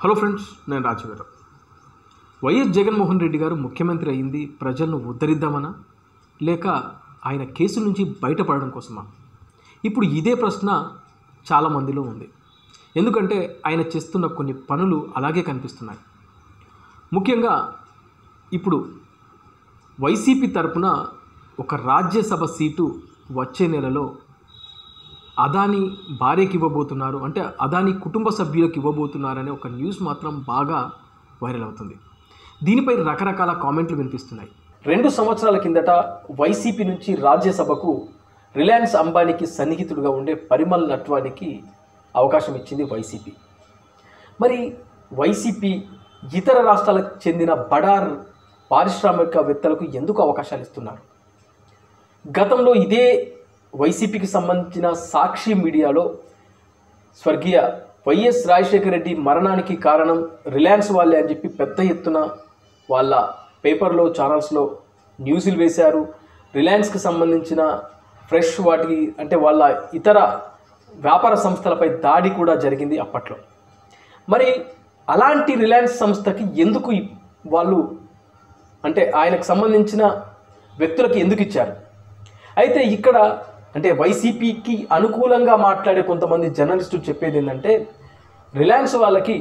hello friends నేను రాజవీరం YS Jaganmohan Reddy గారు ముఖ్యమంత్రి అయింది ప్రజలను ఉద్ధరిద్దామనా లేక ఆయన కేసు నుంచి బయటపడడం కోసమా ఇప్పుడు ఇదే ప్రశ్న చాలామందిలో ఉంది ఎందుకంటే ఆయన చేస్తున్న కొన్ని పనులు అలాగే కనిపిస్తున్నాయి ముఖ్యంగా ఇప్పుడు వైసీపీ తరపున ఒక రాజ్యసభ సీటు వచ్చే నెలలో అదాని భార్యకి ఇవ్వబోతున్నారు అంటే అదాని కుటుంబ సభ్యులకు ఇవ్వబోతున్నారనే ఒక న్యూస్ మాత్రం బాగా వైరల్ అవుతుంది దీనిపై రకరకాల కామెంట్లు వినిపిస్తున్నాయి రెండు సంవత్సరాల కిందట వైసీపీ నుంచి రాజ్యసభకు రిలయన్స్ అంబానీకి సన్నిహితుడుగా ఉండే పరిమల్ నట్వానికి అవకాశం ఇచ్చింది వైసీపీ మరి వైసీపీ ఇతర రాష్ట్రాలకు చెందిన బడార్ పారిశ్రామికవేత్తలకు ఎందుకు అవకాశాలు ఇస్తున్నారు గతంలో ఇదే వైసీపీకి సంబంధించిన సాక్షి మీడియాలో స్వర్గీయ వైఎస్ రాజశేఖర రెడ్డి మరణానికి కారణం రిలయన్స్ వాళ్ళే అని చెప్పి పెద్ద ఎత్తున వాళ్ళ పేపర్లో ఛానల్స్లో న్యూస్లు వేశారు రిలయన్స్కి సంబంధించిన ఫ్రెష్ వాటికి అంటే వాళ్ళ ఇతర వ్యాపార సంస్థలపై దాడి కూడా జరిగింది అప్పట్లో మరి అలాంటి రిలయన్స్ సంస్థకి ఎందుకు ఈ- వాళ్ళు అంటే ఆయనకు సంబంధించిన వ్యక్తులకు ఎందుకు ఇచ్చారు అయితే ఇక్కడ అంటే వైసీపీకి అనుకూలంగా మాట్లాడే కొంతమంది జర్నలిస్టులు చెప్పేది ఏంటంటే రిలయన్స్ వాళ్ళకి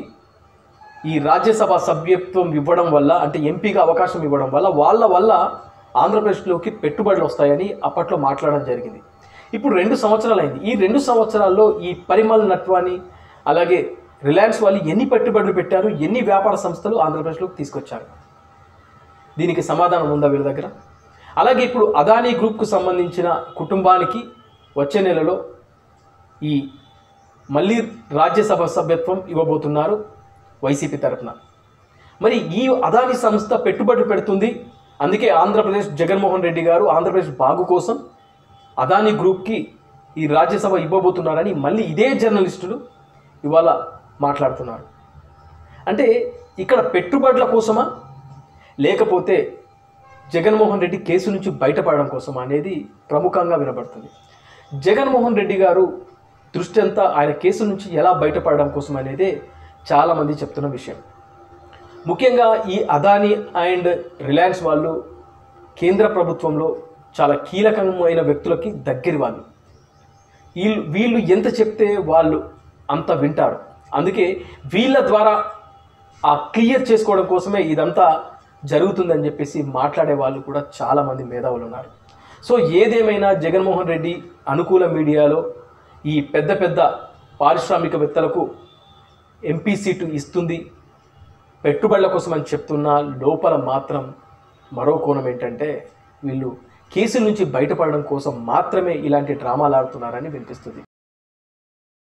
ఈ రాజ్యసభ సభ్యత్వం ఇవ్వడం వల్ల అంటే ఎంపీగా అవకాశం ఇవ్వడం వల్ల వాళ్ళ వల్ల ఆంధ్రప్రదేశ్లోకి పెట్టుబడులు వస్తాయని అప్పట్లో మాట్లాడడం జరిగింది ఇప్పుడు రెండు సంవత్సరాలు అయింది ఈ రెండు సంవత్సరాల్లో ఈ పరిమళ నట్వాన్ని అలాగే రిలయన్స్ వాళ్ళు ఎన్ని పెట్టుబడులు పెట్టారు ఎన్ని వ్యాపార సంస్థలు ఆంధ్రప్రదేశ్లోకి తీసుకొచ్చారు దీనికి సమాధానం ఉందా వీళ్ళ దగ్గర అలాగే ఇప్పుడు అదానీ గ్రూప్కు సంబంధించిన కుటుంబానికి వచ్చే నెలలో ఈ మళ్ళీ రాజ్యసభ సభ్యత్వం ఇవ్వబోతున్నారు వైసీపీ తరఫున మరి ఈ అదానీ సంస్థ పెట్టుబడులు పెడుతుంది అందుకే ఆంధ్రప్రదేశ్ జగన్మోహన్ రెడ్డి గారు ఆంధ్రప్రదేశ్ బాగు కోసం అదానీ గ్రూప్కి ఈ రాజ్యసభ ఇవ్వబోతున్నారని మళ్ళీ ఇదే జర్నలిస్టులు ఇవాళ మాట్లాడుతున్నారు అంటే ఇక్కడ పెట్టుబడుల కోసమా లేకపోతే జగన్మోహన్ రెడ్డి కేసు నుంచి బయటపడడం కోసం అనేది ప్రముఖంగా వినబడుతుంది జగన్మోహన్ రెడ్డి గారు దృష్టి అంతా ఆయన కేసు నుంచి ఎలా బయటపడడం కోసం అనేదే చాలామంది చెప్తున్న విషయం ముఖ్యంగా ఈ అదానీ అండ్ రిలయన్స్ వాళ్ళు కేంద్ర ప్రభుత్వంలో చాలా కీలకమైన వ్యక్తులకి దగ్గరి వాళ్ళు వీళ్ళు వీళ్ళు ఎంత చెప్తే వాళ్ళు అంత వింటారు అందుకే వీళ్ళ ద్వారా ఆ క్లియర్ చేసుకోవడం కోసమే ఇదంతా జరుగుతుందని చెప్పేసి మాట్లాడే వాళ్ళు కూడా చాలామంది మేధావులు ఉన్నారు సో ఏదేమైనా జగన్మోహన్ రెడ్డి అనుకూల మీడియాలో ఈ పెద్ద పెద్ద పారిశ్రామికవేత్తలకు ఎంపీ సీటు ఇస్తుంది పెట్టుబడుల కోసం అని చెప్తున్నా లోపల మాత్రం మరో కోణం ఏంటంటే వీళ్ళు కేసుల నుంచి బయటపడడం కోసం మాత్రమే ఇలాంటి డ్రామాలు ఆడుతున్నారని వినిపిస్తుంది